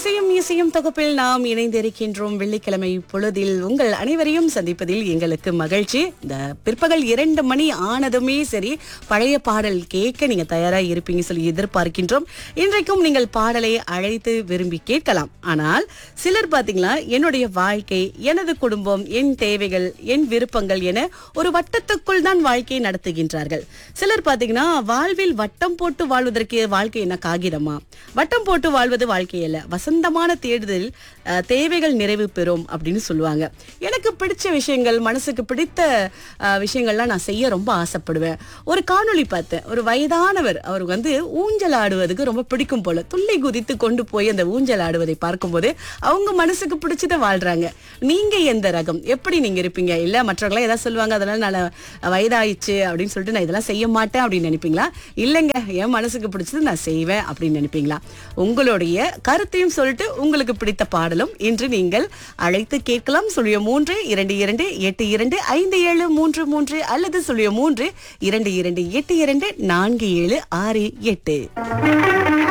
இசையும் இசையும் தொகுப்பில் நாம் இணைந்திருக்கின்றோம் வெள்ளிக்கிழமை பொழுதில் உங்கள் அனைவரையும் சந்திப்பதில் எங்களுக்கு மகிழ்ச்சி இந்த பிற்பகல் இரண்டு மணி ஆனதுமே சரி பழைய பாடல் கேட்க நீங்க தயாரா இருப்பீங்க சொல்லி எதிர்பார்க்கின்றோம் இன்றைக்கும் நீங்கள் பாடலை அழைத்து விரும்பி கேட்கலாம் ஆனால் சிலர் பாத்தீங்களா என்னுடைய வாழ்க்கை எனது குடும்பம் என் தேவைகள் என் விருப்பங்கள் என ஒரு வட்டத்துக்குள் தான் வாழ்க்கையை நடத்துகின்றார்கள் சிலர் பாத்தீங்கன்னா வாழ்வில் வட்டம் போட்டு வாழ்வதற்கு வாழ்க்கை என்ன காகிதமா வட்டம் போட்டு வாழ்வது வாழ்க்கை அல்ல வசந்தமான தேடுதல் அஹ், தேவைகள் நிறைவு பெறும் அப்படின்னு சொல்லுவாங்க எனக்கு பிடிச்ச விஷயங்கள் மனசுக்கு பிடித்த அஹ், விஷயங்கள்லாம் நான் செய்ய ரொம்ப ஆசைப்படுவேன் ஒரு காணொளி பார்த்தேன் ஒரு வயதானவர் அவர் வந்து ஊஞ்சல் ஆடுவதுக்கு ரொம்ப பிடிக்கும் போல துள்ளி குதித்து கொண்டு போய் அந்த ஊஞ்சல் ஆடுவதை பார்க்கும்போது அவங்க மனசுக்கு பிடிச்சத வாழ்றாங்க நீங்க எந்த ரகம் எப்படி நீங்க இருப்பீங்க இல்ல மற்றவங்களாம் ஏதாவது சொல்லுவாங்க அதனால நான் வயதாயிடுச்சு அப்படின்னு சொல்லிட்டு நான் இதெல்லாம் செய்ய மாட்டேன் அப்படின்னு நினைப்பீங்களா இல்லைங்க என் மனசுக்கு பிடிச்சது நான் செய்வேன் அப்படின்னு நினைப்பீங்களா உங்களுடைய கருத்தையும் சொல்லிட்டு உங்களுக்கு பிடித்த பாடலும் இன்று நீங்கள் அழைத்து கேட்கலாம் சொல்லிய மூன்று இரண்டு இரண்டு எட்டு இரண்டு ஐந்து ஏழு மூன்று மூன்று அல்லது சொல்லிய மூன்று இரண்டு இரண்டு எட்டு இரண்டு நான்கு ஏழு ஆறு எட்டு